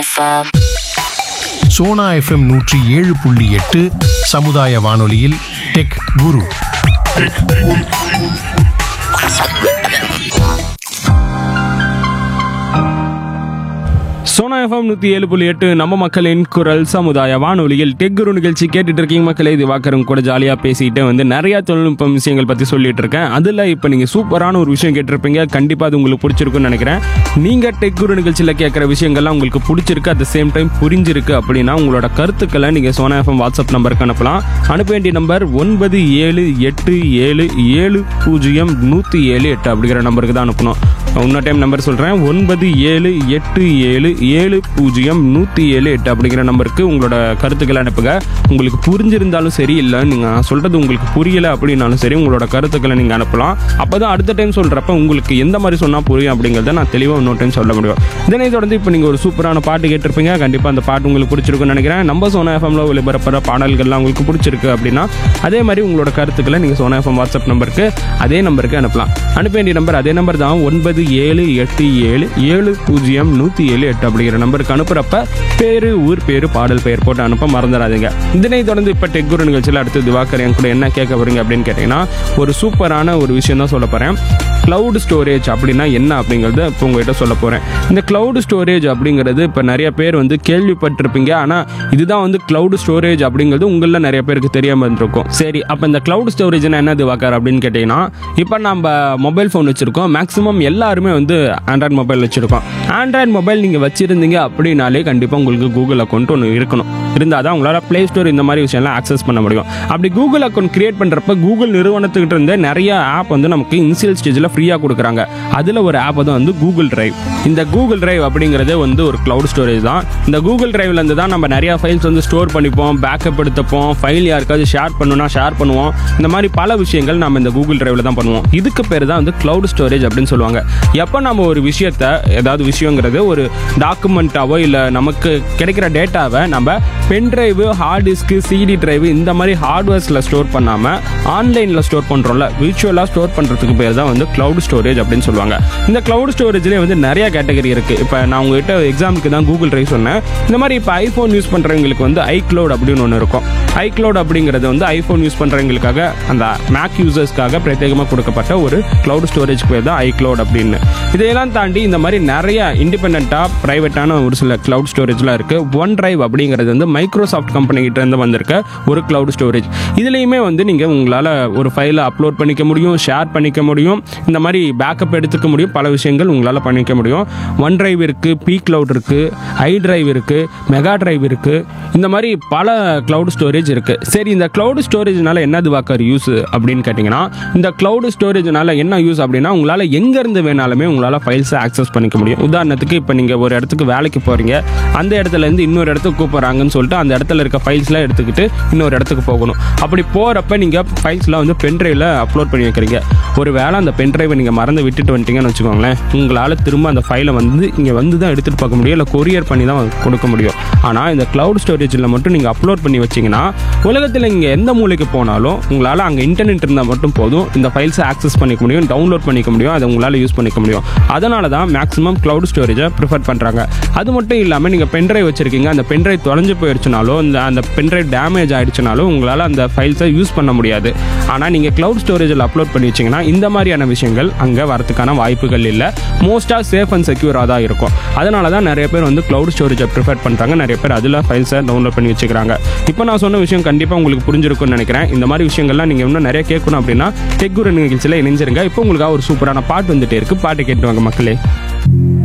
FM. Sona FM நூற்றி ஏழு புள்ளி எட்டு சமுதாய வானொலியில் டெக் குரு சோனா எஃப்எம் நூற்றி ஏழு புள்ளி எட்டு நம்ம மக்களின் குரல் சமுதாய வானொலியில் டெக் குரு நிகழ்ச்சி கேட்டுட்டு இருக்கீங்க மக்களே இது வாக்கரும் கூட ஜாலியாக பேசிட்டு வந்து நிறைய தொழில்நுட்பம் விஷயங்கள் பற்றி சொல்லிட்டு இருக்கேன் அதில் இப்போ நீங்கள் சூப்பரான ஒரு விஷயம் கேட்டிருப்பீங்க கண்டிப்பாக அது உங்களுக்கு பிடிச்சிருக்குன்னு நினைக்கிறேன் நீங்கள் டெக் குரு நிகழ்ச்சியில் கேட்குற விஷயங்கள்லாம் உங்களுக்கு பிடிச்சிருக்கு அட் த சேம் டைம் புரிஞ்சிருக்கு அப்படின்னா உங்களோட கருத்துக்களை நீங்கள் சோனா எஃப்எம் வாட்ஸ்அப் நம்பருக்கு அனுப்பலாம் அனுப்ப வேண்டிய நம்பர் ஒன்பது ஏழு எட்டு ஏழு ஏழு பூஜ்ஜியம் நூற்றி ஏழு எட்டு அப்படிங்கிற நம்பருக்கு தான் அனுப்பணும் இன்னொரு டைம் நம்பர் சொல்கிறேன் ஒன்பது ஏழு எட்டு ஏழு ஏழு பூஜ்ஜியம் நூற்றி ஏழு எட்டு அப்படிங்கிற நம்பருக்கு உங்களோட கருத்துக்களை அனுப்புங்க உங்களுக்கு புரிஞ்சிருந்தாலும் சரி இல்லை நீங்கள் நான் சொல்கிறது உங்களுக்கு புரியலை அப்படின்னாலும் சரி உங்களோட கருத்துக்களை நீங்கள் அனுப்பலாம் அப்போ தான் அடுத்த டைம் சொல்கிறப்ப உங்களுக்கு எந்த மாதிரி சொன்னால் புரியும் அப்படிங்கிறத நான் தெளிவாக இன்னொரு டைம் சொல்ல முடியும் இதனை தொடர்ந்து இப்போ நீங்கள் ஒரு சூப்பரான பாட்டு கேட்டிருப்பீங்க கண்டிப்பாக அந்த பாட்டு உங்களுக்கு பிடிச்சிருக்குன்னு நினைக்கிறேன் நம்ம சோனா எஃப்எம்ல ஒளிபரப்புற பாடல்கள்லாம் உங்களுக்கு பிடிச்சிருக்கு அப்படின்னா அதே மாதிரி உங்களோட கருத்துக்களை நீங்கள் சோனா எஃப்எம் வாட்ஸ்அப் நம்பருக்கு அதே நம்பருக்கு அனுப்பலாம் அனுப்ப வேண்டிய நம்பர் அதே நம்பர் தான் ஒன்பது ஏழு எட்டு ஏழு ஏழு பூஜ்ஜியம் நூற்றி ஏழு எட்டு அப்படிங்கிற நம்பருக்கு அனுப்புறப்ப பேரு ஊர் பேரு பாடல் பெயர் போட்டு அனுப்ப மறந்துடாதீங்க இதனை தொடர்ந்து இப்போ டெக் குரு நிகழ்ச்சியில் அடுத்து திவாகர் என் கூட என்ன கேட்க போறீங்க அப்படின்னு கேட்டிங்கன்னா ஒரு சூப்பரான ஒரு விஷயம் தான் சொல்ல போகிறேன் cloud ஸ்டோரேஜ் அப்படின்னா என்ன அப்படிங்கிறத இப்போ உங்ககிட்ட சொல்ல போகிறேன் இந்த cloud ஸ்டோரேஜ் அப்படிங்கிறது இப்போ நிறைய பேர் வந்து கேள்விப்பட்டிருப்பீங்க ஆனால் இதுதான் வந்து cloud ஸ்டோரேஜ் அப்படிங்கிறது உங்களில் நிறைய பேருக்கு தெரியாமல் இருந்திருக்கும் சரி அப்போ இந்த cloud ஸ்டோரேஜ்னா என்னது வாக்கர் அப்படின்னு கேட்டிங்கன்னா இப்போ நம்ம மொபைல் ஃபோன் வச்சுருக்கோம் மேக்ஸிமம் எல்லாருமே வந்து ஆண்ட்ராய்ட் மொபைல் வச்சுருக்கோம் ஆண்ட்ராய்ட் மொபைல் நீங்கள் வச்சுருந்தீங்க அப்படின்னாலே கண்டிப்பாக உங்களுக்கு கூகுள் அக்கௌண்ட் ஒன்று இருக்கணும் இருந்தால் தான் உங்களால் ப்ளே ஸ்டோர் இந்த மாதிரி விஷயம்லாம் ஆக்சஸ் பண்ண முடியும் அப்படி கூகுள் அக்கௌண்ட் கிரியேட் பண்ணுறப்ப கூகுள் நிறுவனத்துக்கிட்ட இருந்து நிறைய ஆப் வந்து நமக்கு இனிஷியல் ஸ்டேஜில் ஃப்ரீயாக கொடுக்குறாங்க அதில் ஒரு ஆப் தான் வந்து கூகுள் டிரைவ் இந்த கூகுள் டிரைவ் அப்படிங்கிறது வந்து ஒரு cloud ஸ்டோரேஜ் தான் இந்த கூகுள் டிரைவ்லேருந்து தான் நம்ம நிறைய ஃபைல்ஸ் வந்து ஸ்டோர் பண்ணிப்போம் பேக்கப் எடுத்துப்போம் ஃபைல் யாருக்காவது ஷேர் பண்ணுனா ஷேர் பண்ணுவோம் இந்த மாதிரி பல விஷயங்கள் நம்ம இந்த கூகுள் டிரைவில் தான் பண்ணுவோம் இதுக்கு பேர் தான் வந்து cloud ஸ்டோரேஜ் அப்படின்னு சொல்லுவாங்க எப்போ நம்ம ஒரு விஷயத்த ஏதாவது விஷயங்கிறது ஒரு டாக்குமெண்ட்டாவோ இல்லை நமக்கு கிடைக்கிற டேட்டாவை நம்ம pen drive hard disk CD drive இந்த மாதிரி ஹார்ட்வேர்ஸில் ஸ்டோர் பண்ணாமல் ஆன்லைனில் ஸ்டோர் பண்ணுறோம்ல விர்ச்சுவலாக ஸ்டோர் பண்ணுறதுக்கு பேர் தான் வந்து cloud ஸ்டோரேஜ் அப்படின்னு சொல்லுவாங்க இந்த cloud ஸ்டோரேஜ்லேயே வந்து நிறைய கேட்டகரி இருக்குது இப்போ நான் உங்ககிட்ட எக்ஸாமுக்கு தான் கூகுள் டிரைவ் சொன்னேன் இந்த மாதிரி இப்போ ஐஃபோன் யூஸ் பண்ணுறவங்களுக்கு வந்து ஐக்ளவுட் அப்படின்னு ஒன்று இருக்கும் ஐக்ளவுட் அப்படிங்கிறது வந்து ஐஃபோன் யூஸ் பண்ணுறவங்களுக்காக அந்த மேக் யூசர்ஸ்க்காக பிரத்யேகமாக கொடுக்கப்பட்ட ஒரு cloud ஸ்டோரேஜ் பேர் தான் ஐக்ளவுட் அப்படின்னு இதையெல்லாம் தாண்டி இந்த மாதிரி நிறைய இண்டிபெண்ட்டாக ப்ரைவேட்டான ஒரு சில cloud ஸ்டோரேஜ்லாம் இருக்குது ஒன் டிரைவ் அப்படிங்கிறது வந்து மைக்ரோசாஃப்ட் கம்பெனி கிட்ட இருந்து வந்திருக்க ஒரு cloud ஸ்டோரேஜ் இதுலேயுமே வந்து நீங்கள் உங்களால் ஒரு ஃபைலை அப்லோட் பண்ணிக்க முடியும் ஷேர் பண்ணிக்க முடியும் இந்த மாதிரி பேக்கப் எடுத்துக்க முடியும் பல விஷயங்கள் உங்களால் பண்ணிக்க முடியும் ஒன் டிரைவ் இருக்குது பி கிளவுட் இருக்குது ஐ டிரைவ் இருக்குது மெகா டிரைவ் இருக்குது இந்த மாதிரி பல cloud ஸ்டோரேஜ் இருக்குது சரி இந்த cloud ஸ்டோரேஜ்னால என்னது வாக்கர் யூஸ் அப்படின்னு கேட்டிங்கன்னா இந்த cloud ஸ்டோரேஜ்னால என்ன யூஸ் அப்படின்னா உங்களால் எங்கேருந்து வேணாலுமே உங்களால் ஃபைல்ஸை ஆக்சஸ் பண்ணிக்க முடியும் உதாரணத்துக்கு இப்போ நீங்கள் ஒரு இடத்துக்கு வேலைக்கு போகிறீங்க அந்த இடத்துல இருந்து இன்னொரு இடத்துக்கு கூப்பிட்றாங்கன்னு சொல்லிட்டு அந்த இடத்துல இருக்க ஃபைல்ஸ்லாம் எடுத்துக்கிட்டு இன்னொரு இடத்துக்கு போகணும் அப்படி போகிறப்ப நீங்கள் ஃபைல்ஸ்லாம் வந்து பென்ட்ரைவில் அப்லோட் பண்ணி வைக்கிறீங்க ஒரு வேளை அந்த பென்ட்ரைவை நீங்கள் மறந்து விட்டுட்டு வந்துட்டீங்கன்னு வச்சுக்கோங்களேன் உங்களால் திரும்ப அந்த ஃபைலை வந்து இங்கே வந்து தான் எடுத்துகிட்டு பார்க்க முடியும் இல்லை கொரியர் பண்ணி தான் கொடுக்க முடியும் ஆனால் இந்த cloud ஸ்டோரேஜில் மட்டும் நீங்கள் அப்லோட் பண்ணி வச்சிங்கன்னா உலகத்தில் இங்கே எந்த மூலைக்கு போனாலும் உங்களால் அங்கே இன்டர்நெட் இருந்தால் மட்டும் போதும் இந்த ஃபைல்ஸை ஆக்சஸ் பண்ணிக்க முடியும் டவுன்லோட் பண்ணிக்க முடியும் அதை உங்களால் யூஸ் பண்ணிக்க முடியும் அதனால தான் மேக்ஸிமம் cloud ஸ்டோரேஜை ப்ரிஃபர் பண்ணுறாங்க அது மட்டும் இல்லாமல் நீங்கள் பென்ட்ரைவ் வச்சிருக்கீங்க அந்த பென்ட்ரைவ் தொலைஞ்சு போயிடுச்சுனாலோ இந்த அந்த பென்ட்ரைவ் டேமேஜ் ஆயிடுச்சுனாலும் உங்களால் அந்த ஃபைல்ஸை யூஸ் பண்ண முடியாது ஆனால் நீங்கள் cloud ஸ்டோரேஜில் அப்லோட் பண்ணி வச்சிங்கன்னா இந்த மாதிரியான விஷயங்கள் அங்கே வரதுக்கான வாய்ப்புகள் இல்லை மோஸ்ட்டாக சேஃப் அண்ட் செக்யூராக தான் இருக்கும் அதனால தான் நிறைய பேர் வந்து cloud ஸ்டோரேஜை ப்ரிஃபர் பண்ணுறாங்க நிறைய பேர் அதில் ஃபைல்ஸை டவுன்லோட் பண்ணி வச்சுக்கிறாங்க இப்போ நான் சொன்ன விஷயம் கண்டிப்பாக உங்களுக்கு புரிஞ்சிருக்கும்னு நினைக்கிறேன் இந்த மாதிரி விஷயங்கள்லாம் நீங்கள் இன்னும் நிறைய கேட்கணும் அப்படின்னா டெக்குரு நிகழ்ச்சியில் இணைஞ்சிருங்க இப்போ உங்களுக்காக ஒரு சூப்பரான பாட்டு வந்துட்டே இருக்கு பாட்டு கேட்டு வாங்க மக்களே